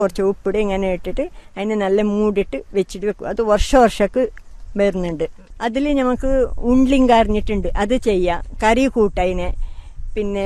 കുറച്ച് ഉപ്പിട് ഇങ്ങനെ ഇട്ടിട്ട് അതിനെ നല്ല മൂടിയിട്ട് വെച്ചിട്ട് വെക്കും അത് വർഷ വർഷക്ക് വരുന്നുണ്ട് അതിൽ നമുക്ക് ഉണ്ട്ലിങ് അരിഞ്ഞിട്ടുണ്ട് അത് ചെയ്യാം കറി കൂട്ടതിനെ പിന്നെ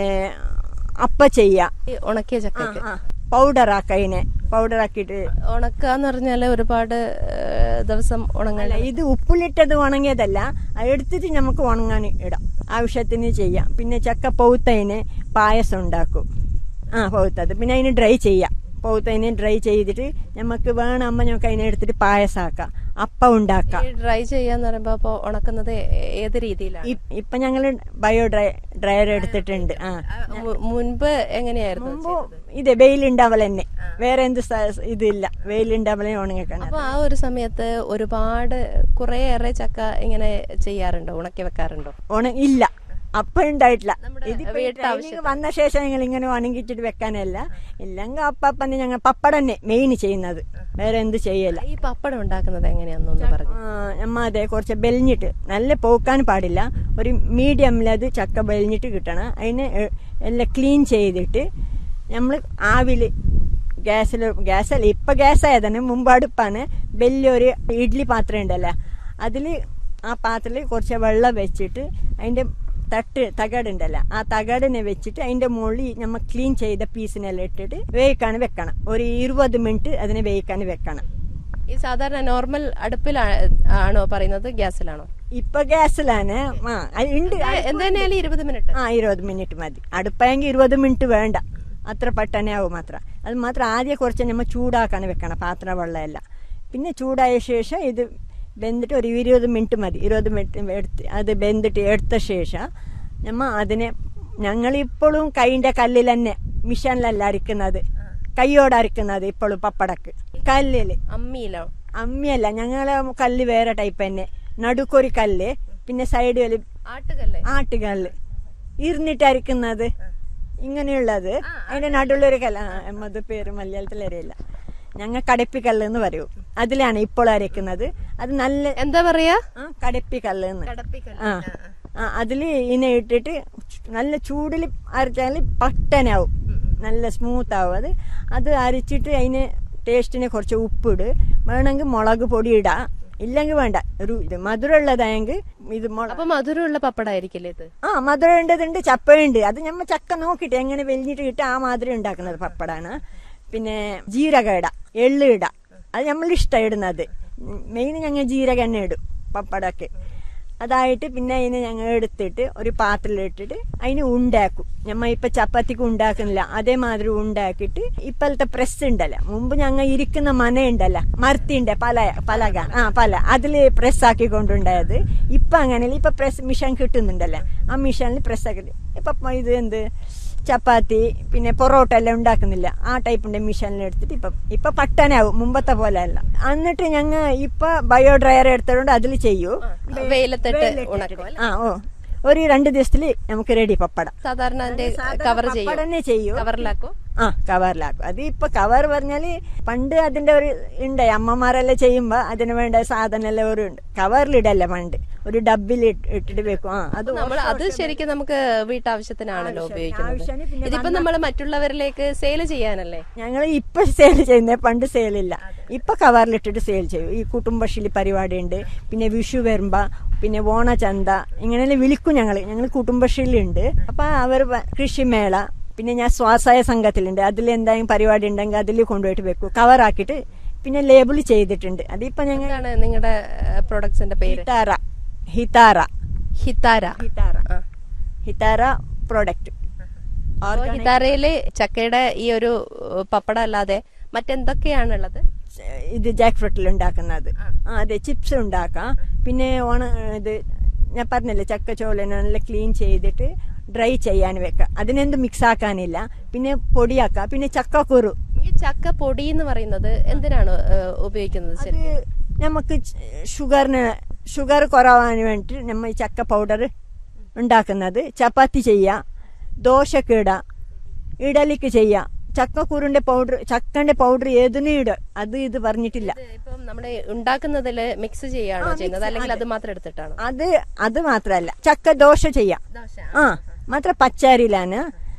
അപ്പ ചെയ്യാം ഈ ഉണക്കിയ ചക്കയ്ക്ക് പൗഡർ ആക്കതിനെ പൗഡർ ആക്കിയിട്ട് ഉണക്കാന്ന് പറഞ്ഞാല് ഒരുപാട് ഏഹ്, ദിവസം ഉണങ്ങാൻ അല്ല ഇത് ഉപ്പിലിട്ടത് ഉണങ്ങിയതല്ല അത് എടുത്തിട്ട് നമുക്ക് ഉണങ്ങാൻ ഇടാം ആവശ്യത്തിന് ചെയ്യാം പിന്നെ ചക്ക പൗത്തതിന് പായസം ഉണ്ടാക്കും ആ പൗത്തത് പിന്നെ അതിന് ഡ്രൈ ചെയ്യാം പൗത്തതിന് ഡ്രൈ ചെയ്തിട്ട് നമുക്ക് വേണമെങ്കിൽ നമുക്ക് അതിനെ എടുത്തിട്ട് പായസമാക്കാം അപ്പം ഉണ്ടാക്കാം ഈ ഡ്രൈ ചെയ്യാന്ന് പറയുമ്പോ അപ്പൊ ഉണക്കുന്നത് ഏ- ഏത് രീതിയിലാണ് ഇ- ഇപ്പൊ ഞങ്ങള് ബയോ ഡ്രൈ ഡ്രയർ എടുത്തിട്ടുണ്ട് ആ മു- മുൻപ് എങ്ങനെയായിരുന്നു മുമ്പ് ഇത് വെയിലുണ്ടാവൽ തന്നെ വേറെ എന്ത് സ- ഇതില്ല വെയിലുണ്ടാവലേ ഉണങ്ങിക്കണം അപ്പൊ ആ ഒരു സമയത്ത് ഒരുപാട് കുറേയേറെ ചക്ക ഇങ്ങനെ ചെയ്യാറുണ്ടോ ഉണക്കി വെക്കാറുണ്ടോ ഉണ ഇല്ല അപ്പൊ ഉണ്ടായിട്ടില്ല നമ്മുടെ ഇതിപ്പോ ഈ വീട്ടാവശ്യത്തിന്. ട്രെയിനിങ് വന്ന ശേഷം ഞങ്ങൾ ഇങ്ങനെ ഉണങ്ങിച്ചിട്ട് വെക്കാനല്ല ഇല്ലെങ്കിൽ അപ്പന്നെ ഞങ്ങൾ പപ്പടം തന്നെ മെയിൻ ചെയ്യുന്നത് വേറെ എന്ത് ചെയ്യല്ല ഈ പപ്പടം ഉണ്ടാക്കുന്നത് എങ്ങനെയാന്നൊന്ന് പറഞ്ഞു ആ, നമ്മ അതെ കുറച്ച് ബെലിഞ്ഞിട്ട് നല്ല പോക്കാൻ പാടില്ല ഒരു മീഡിയമിൽ അത് ചക്ക ബെലിഞ്ഞിട്ട് കിട്ടണം അതിനെ എ- എല്ലാം ക്ലീൻ ചെയ്തിട്ട് നമ്മൾ ആവിൽ ഗ്യാസിൽ ഗ്യാസല്ല ഇപ്പൊ ഗ്യാസ് ആയതാണ് മുമ്പ് അടുപ്പാണ് വലിയൊരു ഇഡ്ഡലി പാത്രം ഉണ്ടല്ലോ അതിൽ ആ പാത്രത്തിൽ കുറച്ച് വെള്ളം വെച്ചിട്ട് അതിന്റെ തട്ട് തകടുണ്ടല്ലോ ആ തകടിനെ വെച്ചിട്ട് അതിന്റെ മുകളിൽ നമ്മൾ ക്ലീൻ ചെയ്ത പീസിനെല്ലാം ഇട്ടിട്ട് വേവിക്കാൻ വെക്കണം ഒരു ഇരുപത് മിനിറ്റ് അതിനെ വേവിക്കാൻ വെക്കണം ഈ സാധാരണ നോർമൽ അടുപ്പിലാണ് ആണോ പറയുന്നത് ഗ്യാസിലാണോ ഇപ്പൊ ഗ്യാസിലാണ് ആ അത് ഉണ്ട് എന്തായാലും ഇരുപത് മിനിറ്റ് ആ ഇരുപത് മിനിറ്റ് മതി അടുപ്പായെങ്കിൽ ഇരുപത് മിനിറ്റ് വേണ്ട അത്ര പെട്ടെന്ന് ആവും മാത്രം അത് മാത്രം ആദ്യം കുറച്ച് നമ്മൾ ചൂടാക്കാൻ വെക്കണം പാത്ര വെള്ളമെല്ലാം പിന്നെ ചൂടായ ശേഷം ഇത് വെന്തിട്ട് ഒരു ഇരുപത് മിനിറ്റ് മതി ഇരുപത് മിനിറ്റ് എടുത്ത് അത് വെന്തിട്ട് എടുത്ത ശേഷം നമ്മ അതിനെ ഞങ്ങളിപ്പോഴും കൈൻ്റെ കല്ലിൽ തന്നെ മിഷനിലല്ല അരിക്കുന്നത് കൈയോടെ അരിക്കുന്നത് ഇപ്പോഴും പപ്പടക്ക് കല്ലിൽ അമ്മിയിലോ അമ്മിയല്ല ഞങ്ങളെ കല്ല് വേറെ ടൈപ്പ് തന്നെ നടുക്കൊരു കല്ല് പിന്നെ സൈഡിൽ ആട്ടുകല്ലേ ആട്ടുകല്ല് ഇരുന്നിട്ട് അരിക്കുന്നത് ഇങ്ങനെയുള്ളത് അതിന്റെ നടുള്ളൊരു കല്ല് ആ, എമ്മത് പേര് മലയാളത്തിൽ അറിയില്ല ഞങ്ങൾ കടപ്പിക്കല്ല് എന്ന് പറയും അതിലാണ് ഇപ്പോൾ അരയ്ക്കുന്നത് അത് നല്ല എന്താ പറയാ ആ കടപ്പിക്കല്ല് എന്ന് ആ ആ അതില് ഇതിനെ ഇട്ടിട്ട് നല്ല ചൂടിൽ അരച്ചാൽ പട്ടനാവും നല്ല സ്മൂത്ത് ആവും അത് അത് അരച്ചിട്ട് അതിന് ടേസ്റ്റിന് കുറച്ച് ഉപ്പിട് വേണമെങ്കിൽ മുളക് പൊടി ഇടാം ഇല്ലെങ്കിൽ വേണ്ട ഒരു ഇത് മധുരമുള്ളതായെങ്കിൽ ഇത് മുളക് അപ്പൊ മധുരമുള്ള പപ്പടായിരിക്കില്ലേ ഇത് ആ മധുരം ഉണ്ടതുണ്ട് ചപ്പയുണ്ട് അത് നമ്മ ചക്ക നോക്കിയിട്ട് എങ്ങനെ വെലിഞ്ഞിട്ട് കിട്ടും ആ മാതിരി ഉണ്ടാക്കുന്നത് പപ്പടാണ് പിന്നെ ജീരക ഇട എള്ള് ഇട അത് നമ്മൾ ഇഷ്ടം ഇടുന്നത് മെയിൻ ഞങ്ങൾ ജീരക എണ്ണ ഇടും പപ്പടക്ക് അതായിട്ട് പിന്നെ അതിനെ ഞങ്ങൾ എടുത്തിട്ട് ഒരു പാത്രത്തിലിട്ടിട്ട് അതിന് ഉണ്ടാക്കും ഞമ്മ ഇപ്പൊ ചപ്പാത്തിക്ക് ഉണ്ടാക്കുന്നില്ല അതേമാതിരി ഉണ്ടാക്കിയിട്ട് ഇപ്പോഴത്തെ പ്രസ് ഉണ്ടല്ലോ മുമ്പ് ഞങ്ങൾ ഇരിക്കുന്ന മന ഉണ്ടല്ലോ മരത്തിന്റെ പല പലക ആ പല അതില് പ്രസ് ആക്കി കൊണ്ടുണ്ടായത് ഇപ്പൊ അങ്ങനെയല്ല ഇപ്പൊ പ്രസ് മിഷൻ കിട്ടുന്നുണ്ടല്ലോ ആ മിഷനിൽ പ്രസ് ആക്കി ഇപ്പൊ ഇത് എന്ത് ചപ്പാത്തി പിന്നെ പൊറോട്ട എല്ലാം ഉണ്ടാക്കുന്നില്ല ആ ടൈപ്പിന്റെ മിഷനിൽ എടുത്തിട്ട് ഇപ്പൊ ഇപ്പൊ പട്ടനാവും മുമ്പത്തെ പോലെ അല്ല എന്നിട്ട് ഞങ്ങൾ ഇപ്പൊ ബയോ ഡ്രയർ എടുത്തോണ്ട് അതിൽ ചെയ്യൂ വെയിലത്തിട്ട് വെയിലിട്ടിട്ട്. ഉണക്കും അല്ലേ? ആ ഓ ഒരു രണ്ട് ദിവസത്തില് നമുക്ക് റെഡി പപ്പട സാധാരണ അതിന്റെ കവർ ചെയ്യും പപ്പടനെ ചെയ്യൂ കവറിലാക്കോ ആ കവറിലാക്കും അത് ഇപ്പൊ കവർ പറഞ്ഞാല് പണ്ട് അതിന്റെ ഒരു ഉണ്ട് അമ്മമാരെല്ലാം ചെയ്യുമ്പോ അതിന് വേണ്ട സാധനം എല്ലാം ഒരു ഉണ്ട് കവറിലിടല്ല പണ്ട് ഒരു ഡബിൽ ഇട്ടിട്ട് വെക്കും ആ അത് നമ്മൾ അത് ശരിക്കും നമുക്ക് വീട്ടാവശ്യത്തിനാണല്ലോ ഉപയോഗിക്കുന്നത് ആവശ്യത്തിന് പിന്നെ ഇതിപ്പോ നമ്മൾ മറ്റുള്ളവരിലേക്ക് സെയിൽ ചെയ്യാനല്ലേ ഞങ്ങൾ ഇപ്പൊ സെയിൽ ചെയ്യുന്നത് പണ്ട് സെയിലില്ല ഇപ്പൊ കവറിലിട്ടിട്ട് സെയിൽ ചെയ്യും ഈ കുടുംബശ്രീ പരിപാടി ഉണ്ട് പിന്നെ വിഷു വരുമ്പോ പിന്നെ ഓണചന്ത ഇങ്ങനെ വിളിക്കും ഞങ്ങൾ ഞങ്ങൾ കുടുംബശ്രീയിലുണ്ട് അപ്പൊ അവർ പ- കൃഷിമേള പിന്നെ ഞാൻ സ്വാസഹായ സംഘത്തിലുണ്ട് അതിൽ എന്തെങ്കിലും പരിപാടി ഉണ്ടെങ്കിൽ അതിൽ കൊണ്ടുപോയിട്ട് വെക്കും കവറാക്കിയിട്ട് പിന്നെ ലേബിൾ ചെയ്തിട്ടുണ്ട് അതിപ്പോ ഞങ്ങൾ എന്താണ് നിങ്ങളുടെ പ്രൊഡക്ട്സിന്റെ പേര് ഹിതാറ ഹിതാറ ഹിതാര ഹിതാറ ആ. ഹിതാറ പ്രോഡക്റ്റ് അപ്പോ ഹിതാരയില് ചക്കയുടെ ഈ ഒരു ഏഹ്, പപ്പടം അല്ലാതെ മറ്റെന്തൊക്കെയാണുള്ളത് ഇത് ജാക്ക് ഫ്രൂട്ടിൽ ഉണ്ടാക്കുന്നത് ആ അതെ ചിപ്സ് ഉണ്ടാക്കാം പിന്നെ ഓണ ഇത് ഞാൻ പറഞ്ഞില്ലേ ചക്കച്ചോലനെ നല്ല ക്ലീൻ ചെയ്തിട്ട് ഡ്രൈ ചെയ്യാൻ വെക്കാം അതിനെന്ത് മിക്സ് ആക്കാനില്ല പിന്നെ പൊടിയാക്കാം പിന്നെ ചക്കക്കുരു ഈ ചക്ക പൊടി എന്ന് പറയുന്നത് എന്തിനാണ് ഏഹ്, ഉപയോഗിക്കുന്നത് അത് ശരി നമുക്ക് ഷുഗറിന് ഷുഗർ കുറവാൻ വേണ്ടിയിട്ട് നമ്മൾ ഈ ചക്ക പൗഡർ ഉണ്ടാക്കുന്നത് ചപ്പാത്തി ചെയ്യാം ദോശക്ക് ഇടാം ഇഡലിക്ക് ചെയ്യാം ചക്കക്കുരുന്റെ പൗഡർ ചക്കന്റെ പൗഡർ ഏതിനും ഇടുക അത് ഇത് പറഞ്ഞിട്ടില്ല ഇപ്പം നമ്മുടെ ഉണ്ടാക്കുന്നതില് മിക്സ് ചെയ്യാണോ ചെയ്യുന്നത് അല്ലെങ്കിൽ അത് മാത്രം എടുത്തിട്ടാണോ അത് അത് മാത്രല്ല ചക്ക ദോശ ചെയ്യാം ആ മാത്ര പച്ചരിയിലാണ്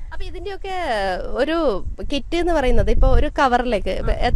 അപ്പൊ ഇതിന്റെയൊക്കെ ഒരു കിറ്റ് എന്ന് പറയുന്നത് ഇപ്പൊ ഒരു കവറിലേക്ക്